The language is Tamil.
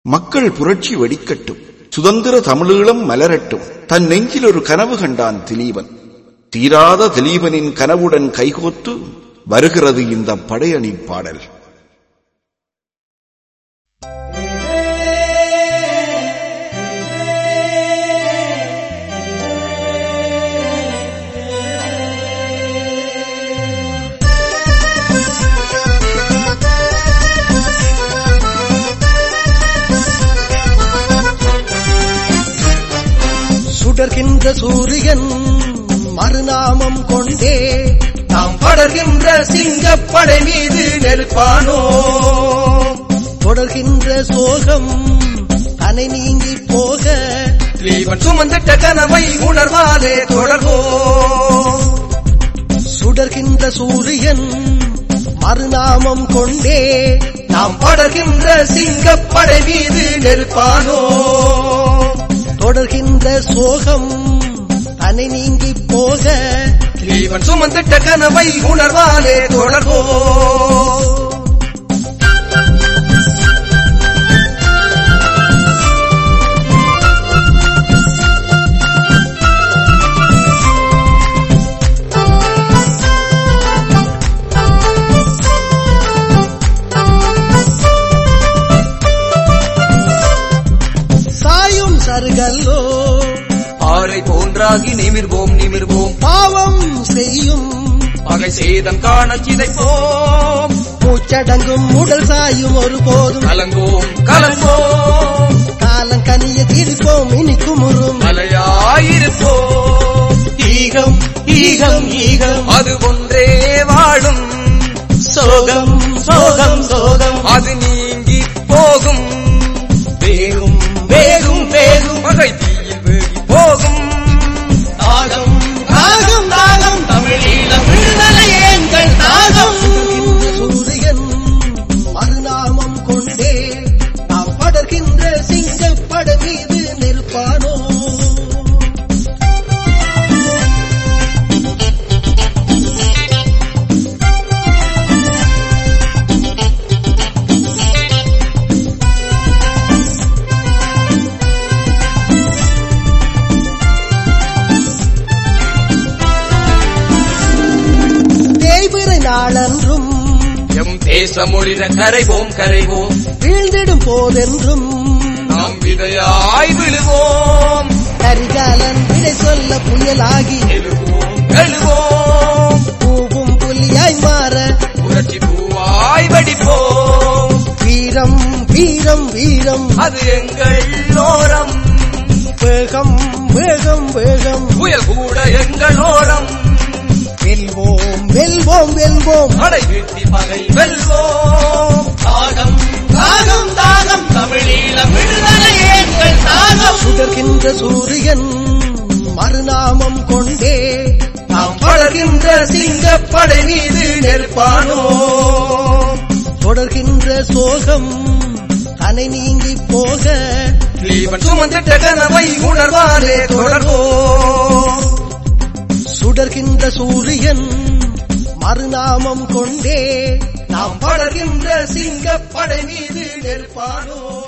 மக்கள் புரட்சி வெடிக்கட்டும் சுதந்திர தமிழீழம் மலரட்டும் தன் நெஞ்சில் ஒரு கனவு கண்டான் திலீபன் தீராத திலீபனின் கனவுடன் கைகோத்து வருகிறது இந்த படையணி பாடல் சுடர்கின்ற சூரியன் மறுநாமம் கொண்டே நாம் படர்கின்ற சிங்கப்படை மீது நெருப்பானோ தொடர்கின்ற சோகம் தனை நீங்கி போக தீவன் சுமந்திட்ட கனவை உணர்வாலே தொடர்வோ சுடர்கின்ற சூரியன் மறுநாமம் கொண்டே நாம் படர்கின்ற சிங்கப்படை மீது நெருப்பானோ தொடர்கின்ற சோகம் தனை நீங்கி போக இவன் சுமந்திட்ட கனவை உணர்வாலே தொடர்வோ சாயும் சருகல்லோ ஆரை போன்றாகி நிமிர்வோம் நிமிர்வோம் பாவம் செய்யும் பகை சேதம் காண சிதைப்போம் மூச்சடங்கும் உடல் சாயும் ஒரு போதும் கலங்கோம் கலங்கோம் காலம் கனிய சிரிப்போம் இனி குமுறும் மலையாயிருப்போம் ஈகம் ஈகம் ஈகம் அது ஒன்றே வாழும் சோகம் சோகம் சோகம் அது நீங்கி போகும் வேகும் வேகும் வேகும் பகை தீயில் வேகி போகும் தாகம் தாகம் தாகம் தமிழீழம் விடுதலை எங்கள் தாகம் சூரியன் மறுநாமம் கொண்டே நாம் படர்கின்ற சிங்கப்பட மீது நிற்பானோ தேய்பிறை நாளன்றும் எம் தேசமொழித கரைவோம் கரைவோம் வீழ்ந்திடும் போதென்றும் நாம் விதையாய் விழுவோம் கரிகாலன் விடை சொல்ல புயலாகி எழுவோம் எழுவோம் பூவும் புலியாய் மாற புரட்சி பூவாய் வெடிப்போம் வீரம் வீரம் வீரம் அது எங்கள் ஓரம் வேகம் வேகம் வேகம் புயல் கூட எங்கள் ஓரம் வெல்வோம் வெல்வோம் வெல்வோம் அடை வெட்டி பகை வெல்வோம் தாகம் தாகம் தாகம் தமிழீழம் விடுதலை எங்கள் தாகம் சுடர்கின்ற சூரியன் மறுநாமம் கொண்டே நாம் படர்கின்ற சிங்கப்படை மீது நெருப்பானோ தொடர்கின்ற சோகம் தனை நீங்கி போக இவன் சுமந்திட்ட கனவை உணர்வாரே தொடர்வோ சுடர்கின்ற சூரியன் மறுநாமம் கொண்டே நாம் படர்கின்ற சிங்கப்படை மீது நெருப்பானோ